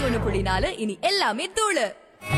ஒண்ணு புள்ளி நாலு இனி எல்லாமே தூளு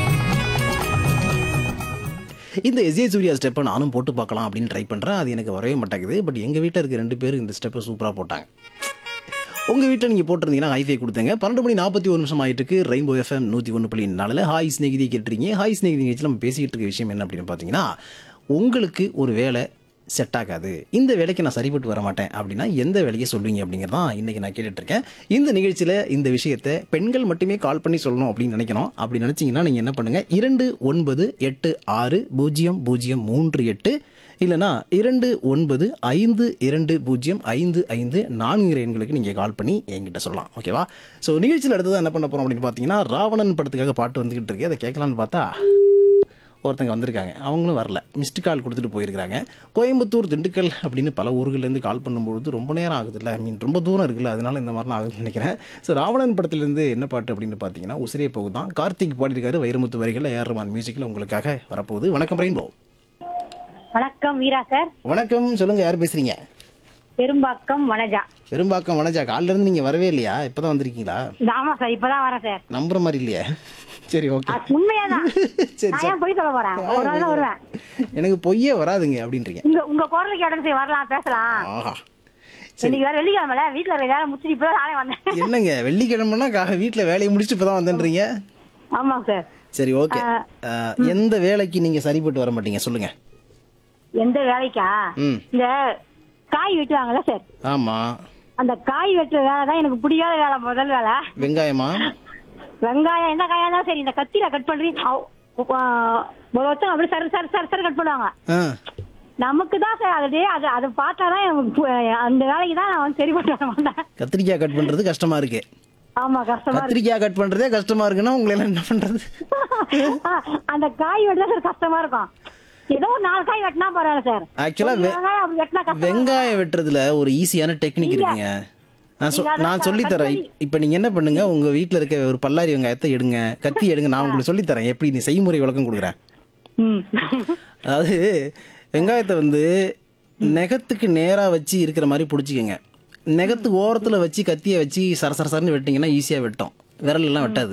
இந்த எஸ்ஏ சூர்யா ஸ்டெப்பை நானும் போட்டு பார்க்கலாம் அப்படின்னு ட்ரை பண்ணுறேன் அது எனக்கு வரவே மாட்டேங்குது பட் எங்கள் வீட்டில் இருக்க ரெண்டு பேர் இந்த ஸ்டெப்பை சூப்பராக போட்டாங்க உங்கள் வீட்டில் நீங்கள் போட்டிருந்தீங்கன்னா ஹைஃபை கொடுத்தங்க பன்னெண்டு மணி நாற்பத்தி ஒரு நிமிஷம் ஆயிட்டு இருக்கு ரெயின்போ எஃப்எம் நூற்றி ஒன்று புள்ளி நாலில் ஹாய் ஸ்நேகிதி கேட்டுறீங்க ஹாய் ஸ்நேகிதி நிகழ்ச்சியில் நம்ம பேசிக்கிட்டு இருக்க விஷயம் என்ன அப்படின்னு பார்த்தீங்கன்னா உங்களுக்கு ஒரு வேலை செட் ஆகாது இந்த வேலைக்கு நான் சரிப்பட்டு வர மாட்டேன் அப்படின்னா எந்த வேலையை சொல்லுவீங்க அப்படிங்கிறதான் இன்றைக்கி நான் கேட்டுட்டு இருக்கேன் இந்த நிகழ்ச்சியில் இந்த விஷயத்தை பெண்கள் மட்டுமே கால் பண்ணி சொல்லணும் அப்படின்னு நினைக்கணும் அப்படி நினச்சிங்கன்னா நீங்கள் என்ன பண்ணுங்கள் இரண்டு ஒன்பது எட்டு ஆறு பூஜ்ஜியம் பூஜ்ஜியம் மூன்று எட்டு இல்லைனா இரண்டு ஒன்பது ஐந்து இரண்டு பூஜ்ஜியம் ஐந்து ஐந்து நான்கு எண்களுக்கு நீங்கள் கால் பண்ணி என்கிட்ட சொல்லலாம் ஓகேவா ஸோ நிகழ்ச்சியில் அடுத்தது என்ன பண்ண போகிறோம் அப்படின்னு பார்த்தீங்கன்னா ராவணன் படத்துக்காக பாட்டு வந்துக்கிட்டு இருக்கு அதை கேட்கலான்னு பார்த்தா ஒருத்தங்க வந்திருக்காங்க அவங்களும் வரல மிஸ்டு கால் கொடுத்துட்டு போயிருக்காங்க கோயம்புத்தூர் திண்டுக்கல் அப்படின்னு பல ஊர்கள்லேருந்து கால் பண்ணும்பொழுது ரொம்ப நேரம் ஆகுதுல்ல ஐ மீன் ரொம்ப தூரம் இருக்குல்ல அதனால இந்த மாதிரிலாம் ஆகுதுன்னு நினைக்கிறேன் ஸோ ராவணன் படத்துலேருந்து என்ன பாட்டு அப்படின்னு பார்த்தீங்கன்னா உசிரே போகுது தான் கார்த்திக் பாடியிருக்காரு வைரமுத்து வரிகள் ஏஆர் ரமான் மியூசிக்கில் உங்களுக்காக வரப்போகுது வணக்கம் ரெயின்போ வணக்கம் வீரா சார் வணக்கம் சொல்லுங்க யார் பேசுறீங்க பெரும்பாக்கம் வனஜா பெரும்பாக்கம் வனஜா காலில இருந்து நீங்க வரவே இல்லையா இப்பதான் வந்திருக்கீங்களா இந்த ஆமா சார் இப்பதான் வரேன் சார் நம்புற மாதிரி இல்லையா சரி ஓகே அது உண்மையாதான் சரி நான் சரி ஏன் போய் சொல்ல போறேன் ஒரு நாள் தான் வருவேன் எனக்கு பொய்யே வராதுங்க அப்படின்றீங்க உங்க உங்க குரலுக்கு இடம் சரி வரலாம் பேசலாம் ஆஹா சரி இன்னைக்கு வேற வெள்ளிக்கிழமைல வீட்டுல இருக்க வேலை முடிச்சுட்டு இப்போ நானே வந்தேன் என்னங்க வெள்ளிக்கிழமைனா கா- வீட்ல வேலையை முடிச்சுட்டு இப்பதான் வந்தேன்றீங்க ஆமாங்க சார் சரி ஓகே எந்த வேலைக்கு நீங்க சரிப்பட்டு வர மாட்டீங்க சொல்லுங்க எந்த வேலைக்கா ம் இந்த காய் வெட்டுவாங்கல்ல சார் ஆமா அந்த காய் வெட்டுற வேலை தான் எனக்கு பிடிக்காத வேலை முதல் வேலை வெங்காயமா வெங்காயம் என்ன காயா இருந்தாலும் சரி இந்த கத்தியில கட் பண்றீங்க அவ்- ஆ, ஒரு வருஷம் அப்படி சரி சரி சரி சரி கட் பண்ணுவாங்க ஆ நமக்கு தான் சார் அது அது அதை பார்த்தாதான் எனக்கு பு- அந்த வேலைக்கு தான் நான் வந்து சரிப்பட்டு வர மாட்டேன் கத்திரிக்காய் கட் பண்றது கஷ்டமா இருக்கு ஆமா கஷ்டமா இருக்கு கத்திரிக்காய் கட் பண்றதே கஷ்டமா இருக்குன்னா உங்களை எல்லாம் என்ன பண்றது அந்த காய் வெட்டினா சார் கஷ்டமா இருக்கும் ஏதோ ஒரு நாலு காய் வெட்டினா பரவாயில்ல சார் ஆக்சுவலா ஒரு வெங்காயம் அப்படி வெட்டினா கஷ்டம் வெங்காயம் வெட்டுறதுல ஒரு ஈஸியான டெக்னிக் இருக்குங்க நான் சொ- நீங்க அதை நான் சொல்லி தரேன் இப்போ நீங்க என்ன பண்ணுங்க உங்க வீட்ல இருக்க ஒரு பல்லாரி வெங்காயத்தை எடுங்க கத்தி எடுங்க நான் உங்களுக்கு சொல்லி தரேன் எப்படி நீ செய்முறை விளக்கம் கொடுக்குறேன் ம். அதாவது வெங்காயத்தை வந்து நெகத்துக்கு நேரா வச்சு இருக்கிற மாதிரி பிடிச்சிக்கங்க நெகத்து ஓரத்துல வச்சு கத்தியை வச்சு சர சர சரன்னு வெட்டிங்கன்னா ஈஸியா வெட்டும் விரல் எல்லாம் வெட்டாது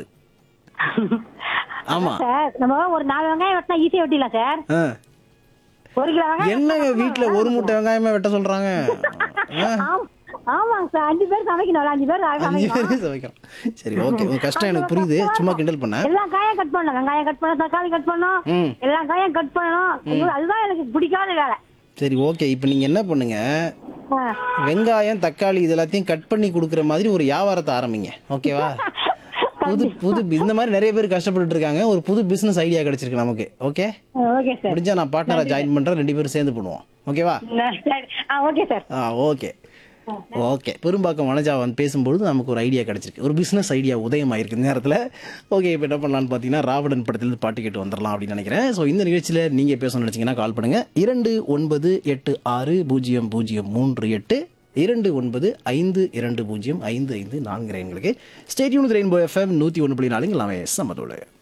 ஆமா சார் நம்ம ஒரு நாலு வெங்காயம் வெட்டினா ஈஸியா வெட்டிடலாம் சார் ஆ. ஒரு கிலோ வெங்காயம் என்னங்க வீட்ல ஒரு மூட்டை வெங்காயமே வெட்ட சொல்றாங்க ஆ. ஆம்- ஆமாங்க சார் அஞ்சு பேர் சமைக்கணும்ல அஞ்சு பேர் அஞ்சு சமைக்கணும் பேரும் சமைக்கிறோம் சரி ஓகே உங்க கஷ்டம் எனக்கு புரியுது சும்மா கிண்டல் பண்ணேன் எல்லா காயும் கட் பண்ணணும் வெங்காயம் கட் பண்ணணும் தக்காளி கட் பண்ணணும் ம். எல்லா காயும் கட் பண்ணணும் ஐயோ, அதுதான் எனக்கு பிடிக்காத வேலை சரி ஓகே இப்போ நீங்க என்ன பண்ணுங்க ஆ. வெங்காயம் தக்காளி இது எல்லாத்தையும் கட் பண்ணி கொடுக்குற மாதிரி ஒரு வியாபாரத்தை ஆரம்பிங்க ஓகேவா புது புது இந்த மாதிரி நிறைய பேர் கஷ்டப்பட்டுட்டு இருக்காங்க ஒரு புது பிசினஸ் ஐடியா கிடைச்சிருக்கு நமக்கு ஓகே ஓகே சார் முடிஞ்சா நான் பார்ட்னரா ஜாயின் பண்றேன் ரெண்டு பேரும் சேர்ந்து பண்ணுவோம் ஓகேவா சரி. Ah okay sir ah okay okay Perumbakkam Vanaja வந்து பேசும்பொழுது நமக்கு ஒரு ஐடியா கிடைச்சிருக்கு ஒரு பிஸ்னஸ் ஐடியா உதயமாயிருக்கு இந்த நேரத்தில் ஓகே இப்போ என்ன பண்ணலாம்னு பார்த்தீங்கன்னா ராவணன் படத்துலேருந்து பாட்டு கேட்டு வந்துடலாம் அப்படின்னு நினைக்கிறேன் ஸோ இந்த நிகழ்ச்சியில் நீங்கள் பேசணும்னு நினச்சிங்கன்னா கால் பண்ணுங்கள் இரண்டு ஒன்பது எட்டு ஆறு பூஜ்ஜியம் பூஜ்ஜியம் மூன்று எட்டு இரண்டு ஒன்பது ஐந்து இரண்டு பூஜ்ஜியம் ஐந்து ஐந்து நான்கு எங்களுக்கு ஸ்டேடியூன் ரெயின்போ எஃப்எம் நூற்றி ஒன்று புள்ளி நாலுங்க எல்லாமே சம்மதோடு